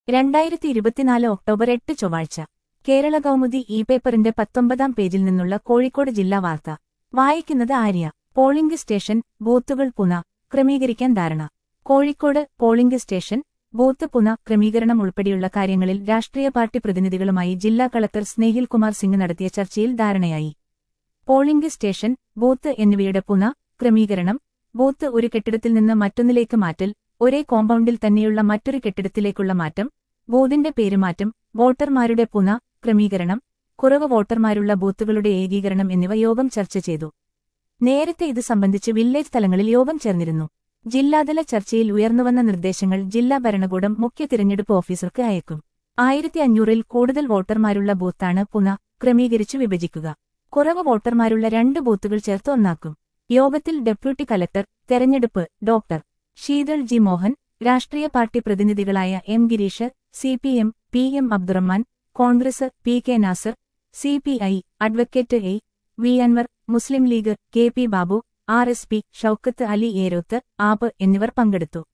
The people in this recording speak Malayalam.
രണ്ടായിരത്തി ഇരുപത്തിനാല് ഒക്ടോബർ എട്ട് ചൊവ്വാഴ്ച കേരള കൗമുദി ഇ പേപ്പറിന്റെ പത്തൊമ്പതാം പേജിൽ നിന്നുള്ള കോഴിക്കോട് ജില്ലാ വാർത്ത വായിക്കുന്നത് ആര്യ പോളിംഗ് സ്റ്റേഷൻ ബൂത്തുകൾ പുന ക്രമീകരിക്കാൻ ധാരണ കോഴിക്കോട് പോളിംഗ് സ്റ്റേഷൻ ബൂത്ത് പുന ക്രമീകരണം ഉൾപ്പെടെയുള്ള കാര്യങ്ങളിൽ രാഷ്ട്രീയ പാർട്ടി പ്രതിനിധികളുമായി ജില്ലാ കളക്ടർ സ്നേഹിൽ കുമാർ സിംഗ് നടത്തിയ ചർച്ചയിൽ ധാരണയായി പോളിംഗ് സ്റ്റേഷൻ ബൂത്ത് എന്നിവയുടെ പുന ക്രമീകരണം ബൂത്ത് ഒരു കെട്ടിടത്തിൽ നിന്ന് മറ്റൊന്നിലേക്ക് മാറ്റൽ ഒരേ കോമ്പൗണ്ടിൽ തന്നെയുള്ള മറ്റൊരു കെട്ടിടത്തിലേക്കുള്ള മാറ്റം ബൂത്തിന്റെ പേരുമാറ്റം വോട്ടർമാരുടെ പുന ക്രമീകരണം കുറവ് വോട്ടർമാരുള്ള ബൂത്തുകളുടെ ഏകീകരണം എന്നിവ യോഗം ചർച്ച ചെയ്തു നേരത്തെ ഇത് സംബന്ധിച്ച് വില്ലേജ് തലങ്ങളിൽ യോഗം ചേർന്നിരുന്നു ജില്ലാതല ചർച്ചയിൽ ഉയർന്നുവന്ന നിർദ്ദേശങ്ങൾ ജില്ലാ ഭരണകൂടം മുഖ്യ തിരഞ്ഞെടുപ്പ് ഓഫീസർക്ക് അയക്കും ആയിരത്തി അഞ്ഞൂറിൽ കൂടുതൽ വോട്ടർമാരുള്ള ബൂത്താണ് പുന ക്രമീകരിച്ചു വിഭജിക്കുക കുറവ് വോട്ടർമാരുള്ള രണ്ട് ബൂത്തുകൾ ചേർത്ത് ഒന്നാക്കും യോഗത്തിൽ ഡെപ്യൂട്ടി കലക്ടർ തെരഞ്ഞെടുപ്പ് ഡോക്ടർ ശീതൾ ജി മോഹൻ രാഷ്ട്രീയ പാർട്ടി പ്രതിനിധികളായ M Girish C P M P M Abdurahman Congress P K Nasar C P I advocate A V Anvar Muslim League K P Babu R S P Shoukath Ali Eroth AAP എന്നിവർ പങ്കെടുത്തു